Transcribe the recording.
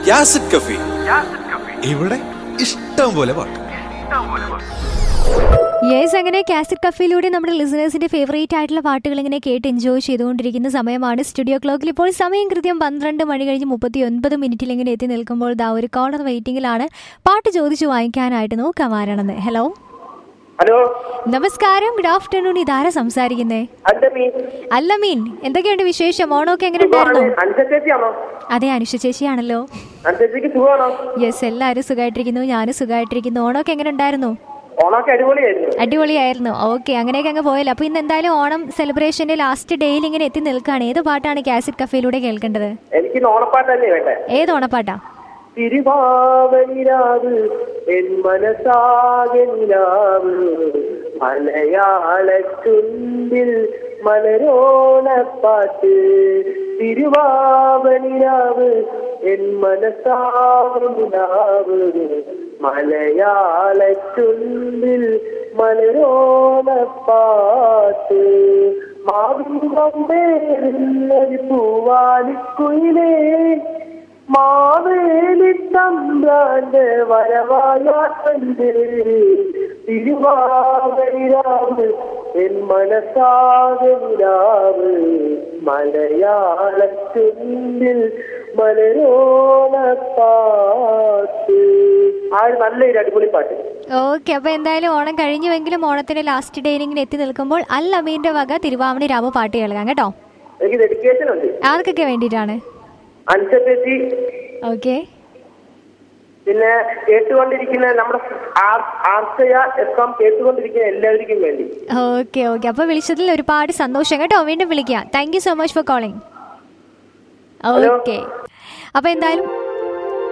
യാസിഡ് കഫി ഇവിടെ ഇഷ്ടം പോലെ പാട്ട് യെസ് അങ്ങനെ കാസറ്റ് കഫയിലൂടെ നമ്മുടെ ലിസണേഴ്സിന്റെ ഫേവറേറ്റ് ആയിട്ടുള്ള പാട്ടുകൾ ഇങ്ങനെ കേട്ട് എൻജോയ് ചെയ്തുകൊണ്ടിരിക്കുന്ന സമയമാണ് സ്റ്റുഡിയോ ക്ലോക്കിൽ ഇപ്പോൾ സമയം കൃത്യം പന്ത്രണ്ട് മണി കഴിഞ്ഞ് മുപ്പത്തി ഒൻപത് മിനിറ്റിൽ ഇങ്ങനെ എത്തി നിൽക്കുമ്പോൾ ദാ ഒരു കോളർ വെയിറ്റിംഗിലാണ് പാട്ട് ചോദിച്ചു വാങ്ങിക്കാനായിട്ട് നോക്കാം ആരാണെന്ന് ഹലോ ഹലോ നമസ്കാരം ഗുഡ് ആഫ്റ്റർനൂൺ ഇതാരാ സംസാരിക്കുന്നേ അന്റെ മീൻ അല്ല മീൻ എന്തൊക്കെയുണ്ട് വിശേഷം ഓണമൊക്കെ എങ്ങനെ ഉണ്ടായിരുന്നു അൻസ ചേച്ചിയാണോ അതെ അനുഷ ചേച്ചിയാണല്ലോ അൻസ ചേച്ചിക്ക് സുഖമാണോ യെസ് എല്ലാവരും സുഖമായിട്ടിരിക്കുന്നു ഞാനും സുഖമായിട്ടിരിക്കുന്നു ഓണമൊക്കെ എങ്ങനെ ഉണ്ടായിരുന്നു ഓണമൊക്കെ അടിപൊളിയായിരുന്നു അടിപൊളിയായിരുന്നു ഓക്കെ അങ്ങനെയൊക്കെ അങ്ങ് പോയല്ലോ അപ്പൊ ഇന്ന് എന്തായാലും ഓണം സെലിബ്രേഷന്റെ ലാസ്റ്റ് ഡേയിൽ ഇങ്ങനെ എത്തി നിൽക്കുകയാണ് ഏത് പാട്ടാണ് കാസറ്റ് കഫയിലൂടെ കേൾക്കേണ്ടത് എനിക്ക് ഇന്ന് ഓണപ്പാട്ട് തന്നെ വേണ്ടേ ഏത് ഓണപ്പാട്ടാ തിരുവാവനിരാവ് എൻ മനസാകെ നിലാവ് മലയാള ചുണ്ടിൽ മലരോണപ്പാട്ട് തിരുവാവനിരാവ് എൻ മനസാകെ നിലാവ് മലയാള ചുണ്ടിൽ മലരോണപ്പാട്ട് മാവിൻ പൂവാലിക്കുയിലേ മാവേലിത്തമ്പ്രാന്റെ വരവായാണ്ട് തിരുവാതിരാവ് എൻ മനസാകരാവ് മലയാളത്തിൻ്റെ മലരോണപ്പാട്ട് ആ ഒരു നല്ലൊരു അടിപൊളി പാട്ട് ഓക്കെ അപ്പൊ എന്തായാലും ഓണം കഴിഞ്ഞുവെങ്കിലും ഓണത്തിന്റെ ലാസ്റ്റ് ഡേയിൽ ഇങ്ങനെ എത്തി നിൽക്കുമ്പോൾ അൽ അമീന്റെ വക തിരുവാമണി രാമ പാട്ട് കേൾക്കാം കേട്ടോ എനിക്ക് ഡെഡിക്കേഷൻ ഉണ്ട് ആർക്കൊക്കെ വേണ്ടിയിട്ടാണ് അനുസരിച്ച് ഓക്കെ പിന്നെ കേട്ടുകൊണ്ടിരിക്കുന്ന നമ്മുടെ ആർ- ആർച്ചയ എഫ് എം കേട്ടുകൊണ്ടിരിക്കുന്ന എല്ലാവർക്കും വേണ്ടി ഓക്കെ ഓക്കെ അപ്പൊ വിളിച്ചതിൽ ഒരുപാട് സന്തോഷം കേട്ടോ വീണ്ടും വിളിക്കാം thank you so much for calling Hello. Okay അപ്പൊ എന്തായാലും